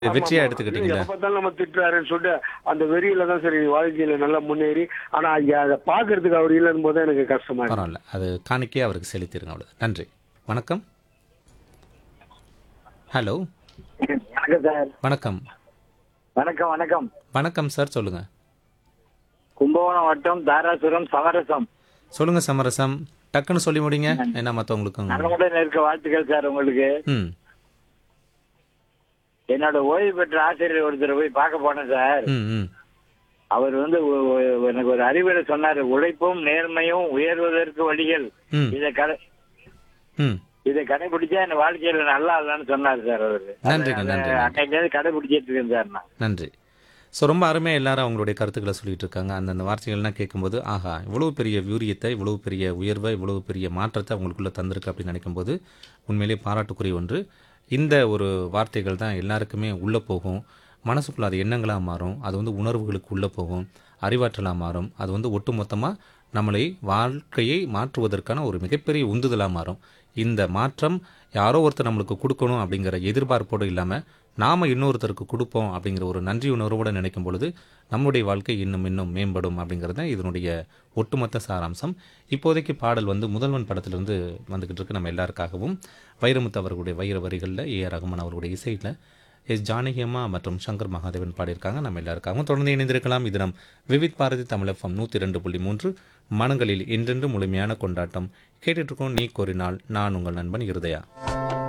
வெற்றியா ஆமா. எடுத்துக்கிட்டீங்களா எப்ப பார்த்தாலும் நம்ம திட்டுறாருன்னு சொல்லிட்டு அந்த வெறியில தான் சரி வாழ்க்கையில நல்லா முன்னேறி ஆனா இங்க அதை பாக்குறதுக்கு அவர் இல்லைன்னு போது எனக்கு கஷ்டமா இருக்கு பரவாயில்ல அது காணிக்கையே அவருக்கு செலுத்திடுங்க அவ்வளோ நன்றி வணக்கம் ஹலோ வணக்கம் சார் வணக்கம் வணக்கம் வணக்கம் வணக்கம் சார் சொல்லுங்க கும்பகோணம் வட்டம் தாராசுரம் சமரசம் சொல்லுங்க சமரசம் டக்குன்னு சொல்லி முடிங்க என்ன மற்றவங்களுக்கும் நலமுடன் இருக்க வாழ்த்துக்கள் சார் உங்களுக்கு ம் என்னோட ஓய்வு பெற்ற ஆசிரியர் ஒருத்தர் போய் பார்க்க போனேன் சார் ம் ம் அவர் வந்து ஒ- ஒ- எனக்கு ஒரு அறிவுரை சொன்னாரு உழைப்பும் நேர்மையும் உயர்வதற்கு வழிகள் ம் இதை கடை ம் இதை கடைபிடிச்சா என் வாழ்க்கையில நல்லா இல்லைன்னு சொன்னார் சார் அவரு நன்றிங்க, நன்றி, நன்றி. அன்னைக்கு கடைபிடிச்சிட்டு இருக்கேன் சார் நான் நன்றி ஸோ ரொம்ப அருமையாக எல்லாரும் அவங்களுடைய கருத்துக்களை சொல்லிட்டு இருக்காங்க அந்தந்த வார்த்தைகள்லாம் கேட்கும்போது ஆஹா இவ்வளவு பெரிய வீரியத்தை இவ்வளவு பெரிய உயர்வை இவ்வளவு பெரிய மாற்றத்தை அவங்களுக்குள்ள தந்திருக்கு அப்படின்னு நினைக்கும்போது உண்மையிலேயே பாராட்டுக்குரிய ஒன்று இந்த ஒரு வார்த்தைகள் தான் எல்லாருக்குமே உள்ளே போகும் மனசுக்குள்ள அது எண்ணங்களாக மாறும் அது வந்து உணர்வுகளுக்கு உள்ளே போகும் அறிவாற்றலாக மாறும் அது வந்து ஒட்டுமொத்தமாக நம்மளை வாழ்க்கையை மாற்றுவதற்கான ஒரு மிகப்பெரிய உந்துதலாக மாறும் இந்த மாற்றம் யாரோ ஒருத்தர் நம்மளுக்கு கொடுக்கணும் அப்படிங்கிற எதிர்பார்ப்போடு இல்லாமல் நாம் இன்னொருத்தருக்கு கொடுப்போம் அப்படிங்கிற ஒரு நன்றி உணர்வோடு நினைக்கும் பொழுது நம்முடைய வாழ்க்கை இன்னும் இன்னும் மேம்படும் அப்படிங்கிறது தான் இதனுடைய ஒட்டுமொத்த சாராம்சம் இப்போதைக்கு பாடல் வந்து முதல்வன் படத்திலிருந்து வந்துக்கிட்டு இருக்கு நம்ம எல்லாருக்காகவும் வைரமுத்து அவர்களுடைய வைர வரிகளில் ஏ ஆர் ரகுமான் அவர்களுடைய இசையில் எஸ் ஜானகி அம்மா மற்றும் சங்கர் மகாதேவன் பாடியிருக்காங்க நம்ம எல்லாருக்காகவும் தொடர்ந்து இணைந்திருக்கலாம் இது நம் விவித் பாரதி தமிழ் எஃப்எம் நூற்றி ரெண்டு புள்ளி மூன்று மனங்களில் என்றென்று முழுமையான கொண்டாட்டம் கேட்டுட்டு இருக்கோம் நீ கோரினால் நான் உங்கள் நண்பன் இருதயா